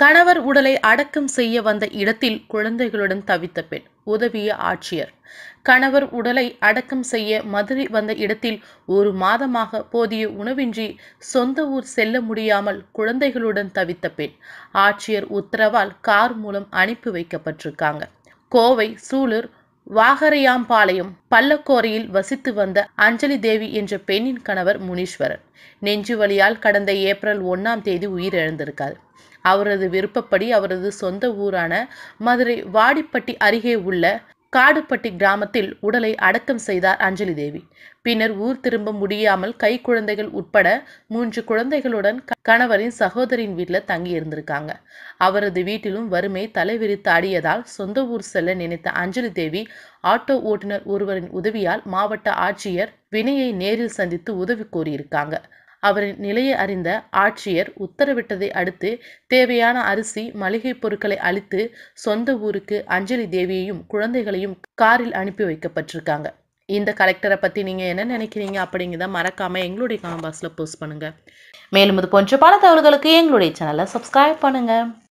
கணவர் உடலை அடக்கம் செய்ய வந்த இடத்தில் குழந்தைகளுடன் தவித்த பெண் உதவிய ஆட்சியர் கணவர் உடலை அடக்கம் செய்ய மதுரை வந்த இடத்தில் ஒரு மாதமாக போதிய உணவின்றி சொந்த ஊர் செல்ல முடியாமல் குழந்தைகளுடன் தவித்த பெண் ஆட்சியர் உத்தரவால் கார் மூலம் அனுப்பி வைக்கப்பட்டிருக்காங்க கோவை சூலூர் வாகரையாம்பாளையம் பள்ளக்கோரையில் வசித்து வந்த அஞ்சலி தேவி என்ற பெண்ணின் கணவர் முனீஸ்வரன் நெஞ்சு வலியால் கடந்த ஏப்ரல் ஒன்னாம் தேதி உயிரிழந்திருக்கார் அவரது விருப்பப்படி அவரது சொந்த ஊரான மதுரை வாடிப்பட்டி அருகே உள்ள காடுப்பட்டி கிராமத்தில் உடலை அடக்கம் செய்தார் அஞ்சலி தேவி பின்னர் ஊர் திரும்ப முடியாமல் கை குழந்தைகள் உட்பட மூன்று குழந்தைகளுடன் கணவரின் சகோதரின் வீட்டில் தங்கி இருந்திருக்காங்க அவரது வீட்டிலும் வறுமை தலைவிரித்து ஆடியதால் சொந்த ஊர் செல்ல நினைத்த அஞ்சலி தேவி ஆட்டோ ஓட்டுநர் ஒருவரின் உதவியால் மாவட்ட ஆட்சியர் வினையை நேரில் சந்தித்து உதவி கோரியிருக்காங்க அவரின் நிலையை அறிந்த ஆட்சியர் உத்தரவிட்டதை அடுத்து தேவையான அரிசி மளிகை பொருட்களை அளித்து சொந்த ஊருக்கு அஞ்சலி தேவியையும் குழந்தைகளையும் காரில் அனுப்பி வைக்கப்பட்டிருக்காங்க இந்த கலெக்டரை பற்றி நீங்கள் என்ன நினைக்கிறீங்க அப்படிங்கிறத மறக்காமல் எங்களுடைய காமெண்ட் பாக்ஸில் போஸ்ட் பண்ணுங்கள் மேலும் இது போன்ற பல தகவல்களுக்கு எங்களுடைய சேனலை சப்ஸ்கிரைப் பண்ணுங்கள்